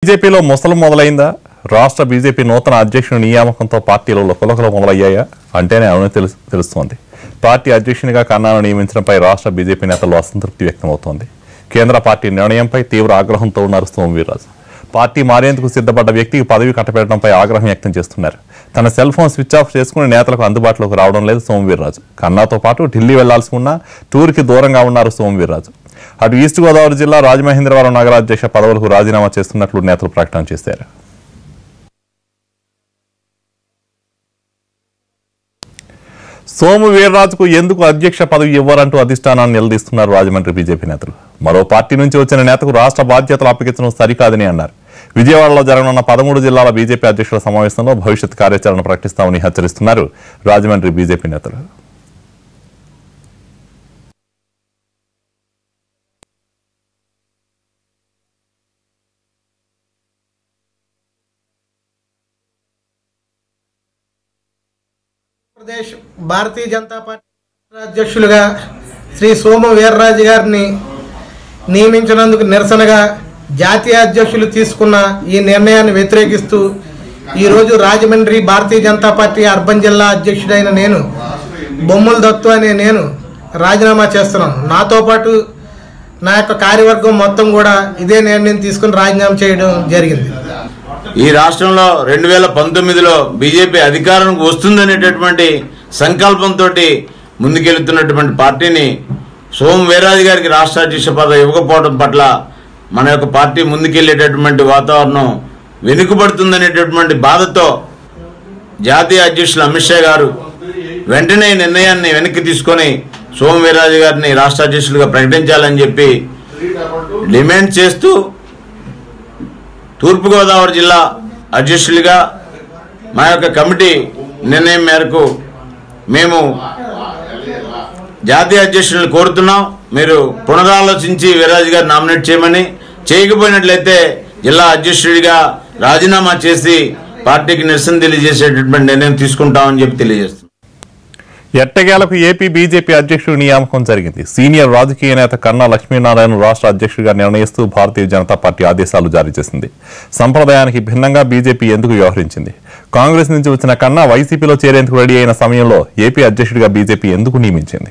బీజేపీలో ముసలు మొదలైందా రాష్ట్ర బీజేపీ నూతన అధ్యక్షుని నియామకంతో పార్టీలో లుకలుకలు మొదలయ్యాయా అంటేనే అవును తెలుసు తెలుస్తోంది పార్టీ అధ్యక్షునిగా కన్నాను నియమించడంపై రాష్ట్ర బీజేపీ నేతల్లో అసంతృప్తి వ్యక్తమవుతోంది కేంద్ర పార్టీ నిర్ణయంపై తీవ్ర ఆగ్రహంతో ఉన్నారు సోమవీర్రాజు పార్టీ మారేందుకు సిద్ధపడ్డ వ్యక్తికి పదవి కట్టబెట్టడంపై ఆగ్రహం వ్యక్తం చేస్తున్నారు తన సెల్ ఫోన్ స్విచ్ ఆఫ్ చేసుకుని నేతలకు అందుబాటులోకి రావడం లేదు సోమవీర్రాజు కన్నాతో పాటు ఢిల్లీ వెళ్లాల్సి ఉన్నా టూర్కి దూరంగా ఉన్నారు సోమవీర్రాజు అటు ఈస్ట్ గోదావరి జిల్లా రాజమహేంద్రవరం నగరాధ్యక్ష పదవులకు రాజీనామా చేస్తున్నట్లు నేతలు ప్రకటన చేశారు సోము వీర్రాజుకు ఎందుకు అధ్యక్ష పదవి ఇవ్వరంటూ అధిష్టానాన్ని నిలదీస్తున్నారు రాజమండ్రి బీజేపీ నేతలు మరో పార్టీ నుంచి వచ్చిన నేతకు రాష్ట్ర బాధ్యతలు అప్పగించడం సరికాదని అన్నారు విజయవాడలో జరగనున్న పదమూడు జిల్లాల బీజేపీ అధ్యక్షుల సమావేశంలో భవిష్యత్ కార్యాచరణ ప్రకటిస్తామని హెచ్చరిస్తున్నారు రాజమండ్రి బీజేపీ నేతలు ఆంధ్రప్రదేశ్ భారతీయ జనతా పార్టీ అధ్యక్షులుగా శ్రీ సోమ వీర్రాజు గారిని నియమించినందుకు నిరసనగా జాతీయ అధ్యక్షులు తీసుకున్న ఈ నిర్ణయాన్ని వ్యతిరేకిస్తూ ఈరోజు రాజమండ్రి భారతీయ జనతా పార్టీ అర్బన్ జిల్లా అధ్యక్షుడైన నేను బొమ్మల దత్తు అనే నేను రాజీనామా చేస్తున్నాను నాతో పాటు నా యొక్క కార్యవర్గం మొత్తం కూడా ఇదే నిర్ణయం తీసుకుని రాజీనామా చేయడం జరిగింది ఈ రాష్ట్రంలో రెండు వేల పంతొమ్మిదిలో బీజేపీ అధికారానికి వస్తుందనేటటువంటి సంకల్పంతో ముందుకెళ్తున్నటువంటి పార్టీని సోము వీర్రాజు గారికి రాష్ట్ర అధ్యక్ష పదవి ఇవ్వకపోవడం పట్ల మన యొక్క పార్టీ ముందుకెళ్లేటటువంటి వాతావరణం వెనుకబడుతుందనేటటువంటి బాధతో జాతీయ అధ్యక్షులు అమిత్ షా గారు వెంటనే ఈ నిర్ణయాన్ని వెనక్కి తీసుకొని సోము వీర్రాజు గారిని రాష్ట్ర అధ్యక్షులుగా ప్రకటించాలని చెప్పి డిమాండ్ చేస్తూ తూర్పుగోదావరి జిల్లా అధ్యక్షులుగా మా యొక్క కమిటీ నిర్ణయం మేరకు మేము జాతీయ అధ్యక్షులను కోరుతున్నాం మీరు పునరాలోచించి వీరాజు గారు నామినేట్ చేయమని చేయకపోయినట్లయితే జిల్లా అధ్యక్షుడిగా రాజీనామా చేసి పార్టీకి నిరసన తెలియజేసేటటువంటి నిర్ణయం తీసుకుంటామని చెప్పి తెలియజేస్తున్నాం ఎట్టకేలకు ఏపీ బీజేపీ అధ్యక్షుడి నియామకం జరిగింది సీనియర్ రాజకీయ నేత కన్నా లక్ష్మీనారాయణ రాష్ట్ర అధ్యక్షుడిగా నిర్ణయిస్తూ భారతీయ జనతా పార్టీ ఆదేశాలు జారీ చేసింది సంప్రదాయానికి భిన్నంగా బీజేపీ ఎందుకు వ్యవహరించింది కాంగ్రెస్ నుంచి వచ్చిన కన్నా వైసీపీలో చేరేందుకు రెడీ అయిన సమయంలో ఏపీ అధ్యక్షుడిగా బీజేపీ ఎందుకు నియమించింది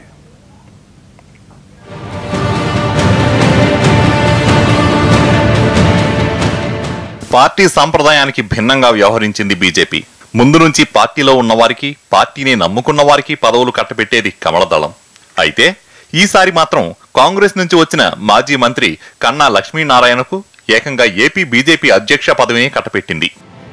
పార్టీ సంప్రదాయానికి భిన్నంగా వ్యవహరించింది బీజేపీ ముందు నుంచి పార్టీలో ఉన్నవారికి పార్టీని నమ్ముకున్న వారికి పదవులు కట్టబెట్టేది కమలదళం అయితే ఈసారి మాత్రం కాంగ్రెస్ నుంచి వచ్చిన మాజీ మంత్రి కన్నా లక్ష్మీనారాయణకు ఏకంగా ఏపీ బీజేపీ అధ్యక్ష పదవిని కట్టపెట్టింది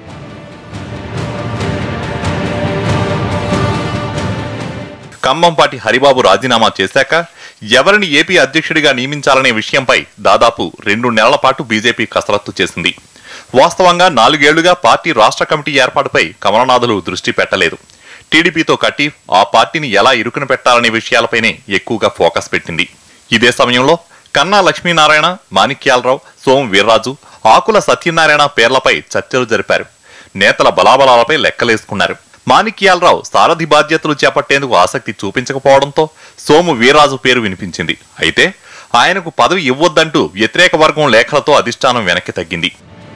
ఖమ్మంపాటి హరిబాబు రాజీనామా చేశాక ఎవరిని ఏపీ అధ్యక్షుడిగా నియమించాలనే విషయంపై దాదాపు రెండు నెలల పాటు బీజేపీ కసరత్తు చేసింది వాస్తవంగా నాలుగేళ్లుగా పార్టీ రాష్ట్ర కమిటీ ఏర్పాటుపై కమలనాథులు దృష్టి పెట్టలేదు టీడీపీతో కట్టి ఆ పార్టీని ఎలా ఇరుకున పెట్టాలనే విషయాలపైనే ఎక్కువగా ఫోకస్ పెట్టింది ఇదే సమయంలో కన్నా లక్ష్మీనారాయణ మాణిక్యాలరావు సోము వీర్రాజు ఆకుల సత్యనారాయణ పేర్లపై చర్చలు జరిపారు నేతల బలాబలాలపై లెక్కలేసుకున్నారు మాణిక్యాలరావు సారథి బాధ్యతలు చేపట్టేందుకు ఆసక్తి చూపించకపోవడంతో సోము వీర్రాజు పేరు వినిపించింది అయితే ఆయనకు పదవి ఇవ్వొద్దంటూ వ్యతిరేక వర్గం లేఖలతో అధిష్టానం వెనక్కి తగ్గింది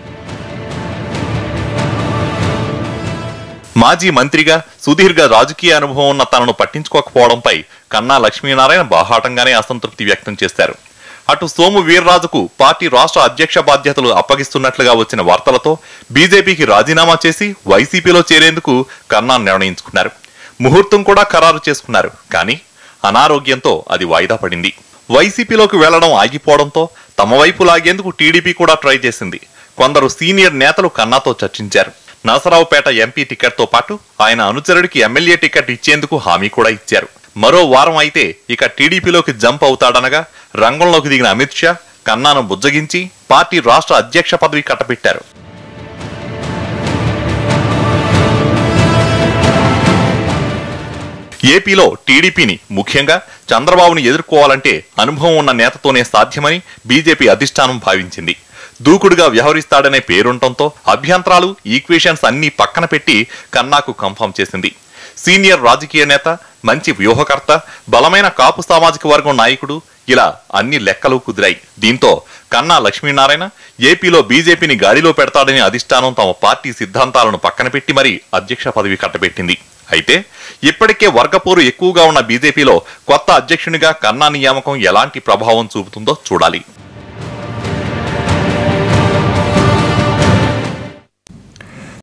మాజీ మంత్రిగా సుదీర్ఘ రాజకీయ అనుభవం ఉన్న తనను పట్టించుకోకపోవడంపై కన్నా లక్ష్మీనారాయణ బాహాటంగానే అసంతృప్తి వ్యక్తం చేశారు అటు సోము వీర్రాజుకు పార్టీ రాష్ట్ర అధ్యక్ష బాధ్యతలు అప్పగిస్తున్నట్లుగా వచ్చిన వార్తలతో బీజేపీకి రాజీనామా చేసి వైసీపీలో చేరేందుకు కన్నా నిర్ణయించుకున్నారు ముహూర్తం కూడా ఖరారు చేసుకున్నారు కానీ అనారోగ్యంతో అది వాయిదా పడింది వైసీపీలోకి వెళ్లడం ఆగిపోవడంతో తమ వైపు లాగేందుకు టీడీపీ కూడా ట్రై చేసింది కొందరు సీనియర్ నేతలు కన్నాతో చర్చించారు నరసరావుపేట ఎంపీ టికెట్తో పాటు ఆయన అనుచరుడికి ఎమ్మెల్యే టికెట్ ఇచ్చేందుకు హామీ కూడా ఇచ్చారు మరో వారం అయితే ఇక టీడీపీలోకి జంప్ అవుతాడనగా రంగంలోకి దిగిన అమిత్ షా కన్నాను బుజ్జగించి పార్టీ రాష్ట్ర అధ్యక్ష పదవి కట్టబెట్టారు ఏపీలో టీడీపీని ముఖ్యంగా చంద్రబాబును ఎదుర్కోవాలంటే అనుభవం ఉన్న నేతతోనే సాధ్యమని బీజేపీ అధిష్టానం భావించింది దూకుడుగా వ్యవహరిస్తాడనే పేరుండటంతో అభ్యంతరాలు ఈక్వేషన్స్ అన్నీ పక్కన పెట్టి కన్నాకు కన్ఫర్మ్ చేసింది సీనియర్ రాజకీయ నేత మంచి వ్యూహకర్త బలమైన కాపు సామాజిక వర్గం నాయకుడు ఇలా అన్ని లెక్కలు కుదిరాయి దీంతో కన్నా లక్ష్మీనారాయణ ఏపీలో బీజేపీని గాడిలో పెడతాడని అధిష్టానం తమ పార్టీ సిద్ధాంతాలను పక్కన పెట్టి మరీ అధ్యక్ష పదవి కట్టబెట్టింది అయితే ఇప్పటికే వర్గపోరు ఎక్కువగా ఉన్న బీజేపీలో కొత్త అధ్యక్షునిగా కన్నా నియామకం ఎలాంటి ప్రభావం చూపుతుందో చూడాలి